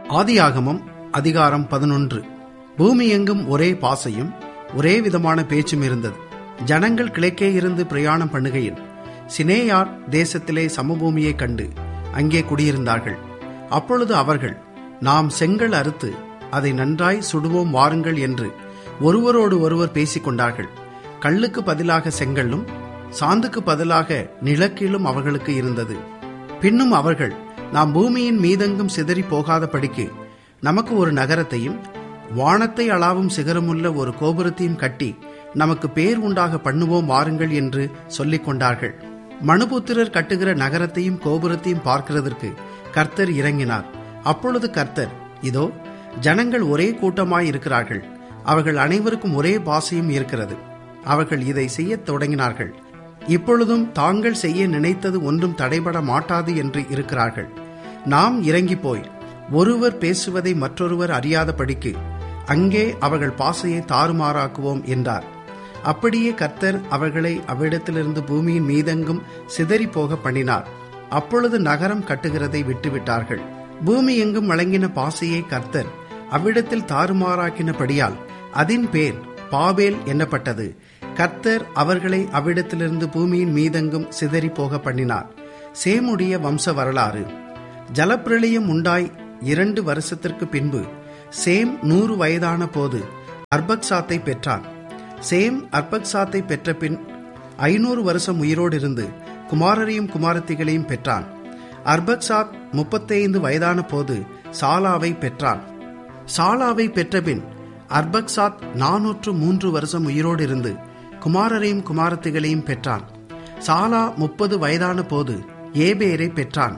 ஆதியாகமம் அதிகாரம் பதினொன்று பூமி எங்கும் ஒரே பாசையும் ஒரே விதமான பேச்சும் இருந்தது ஜனங்கள் கிழக்கே இருந்து பிரயாணம் பண்ணுகையில் சினேயார் தேசத்திலே சமபூமியைக் கண்டு அங்கே குடியிருந்தார்கள் அப்பொழுது அவர்கள் நாம் செங்கல் அறுத்து அதை நன்றாய் சுடுவோம் வாருங்கள் என்று ஒருவரோடு ஒருவர் பேசிக் கொண்டார்கள் கல்லுக்கு பதிலாக செங்கல்லும் சாந்துக்கு பதிலாக நிலக்கீழும் அவர்களுக்கு இருந்தது பின்னும் அவர்கள் நாம் பூமியின் மீதெங்கும் சிதறி போகாதபடிக்கு நமக்கு ஒரு நகரத்தையும் வானத்தை அளாவும் சிகரமுள்ள ஒரு கோபுரத்தையும் கட்டி நமக்கு பேர் உண்டாக பண்ணுவோம் வாருங்கள் என்று சொல்லிக் கொண்டார்கள் மனுபுத்திரர் கட்டுகிற நகரத்தையும் கோபுரத்தையும் பார்க்கிறதற்கு கர்த்தர் இறங்கினார் அப்பொழுது கர்த்தர் இதோ ஜனங்கள் ஒரே கூட்டமாய் இருக்கிறார்கள் அவர்கள் அனைவருக்கும் ஒரே பாசையும் இருக்கிறது அவர்கள் இதை செய்யத் தொடங்கினார்கள் இப்பொழுதும் தாங்கள் செய்ய நினைத்தது ஒன்றும் தடைபட மாட்டாது என்று இருக்கிறார்கள் நாம் இறங்கி போய் ஒருவர் பேசுவதை மற்றொருவர் அறியாதபடிக்கு அங்கே அவர்கள் பாசையை தாறுமாறாக்குவோம் என்றார் அப்படியே கர்த்தர் அவர்களை அவ்விடத்திலிருந்து பூமியின் மீதெங்கும் சிதறி போக பண்ணினார் அப்பொழுது நகரம் கட்டுகிறதை விட்டுவிட்டார்கள் பூமி எங்கும் வழங்கின பாசையை கர்த்தர் அவ்விடத்தில் தாறுமாறாக்கினபடியால் அதன் பேர் பாபேல் என்னப்பட்டது கர்த்தர் அவர்களை அவ்விடத்திலிருந்து பூமியின் மீதெங்கும் சிதறி போக பண்ணினார் சேமுடைய வம்ச வரலாறு ஜலப்பிரளயம் உண்டாய் இரண்டு வருஷத்திற்கு பின்பு சேம் நூறு வயதான போது அர்பக்சாத்தை பெற்றான் சேம் அர்பக்சாத்தை பெற்ற பின் ஐநூறு வருஷம் உயிரோடு இருந்து குமாரரையும் குமாரத்திகளையும் பெற்றான் அர்பக்சாத் முப்பத்தைந்து வயதான போது சாலாவை பெற்றான் சாலாவை பெற்றபின் அர்பக்சாத் நானூற்று மூன்று வருஷம் உயிரோடு இருந்து குமாரரையும் குமாரத்திகளையும் பெற்றான் சாலா முப்பது வயதான போது ஏபேரை பெற்றான்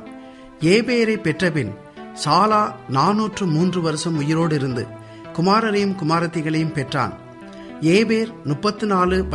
ஏபேரை பெற்றபின் சாலா நானூற்று மூன்று வருஷம் உயிரோடு இருந்து குமாரரையும் குமாரத்திகளையும் பெற்றான் ஏபேர் முப்பத்து நாலு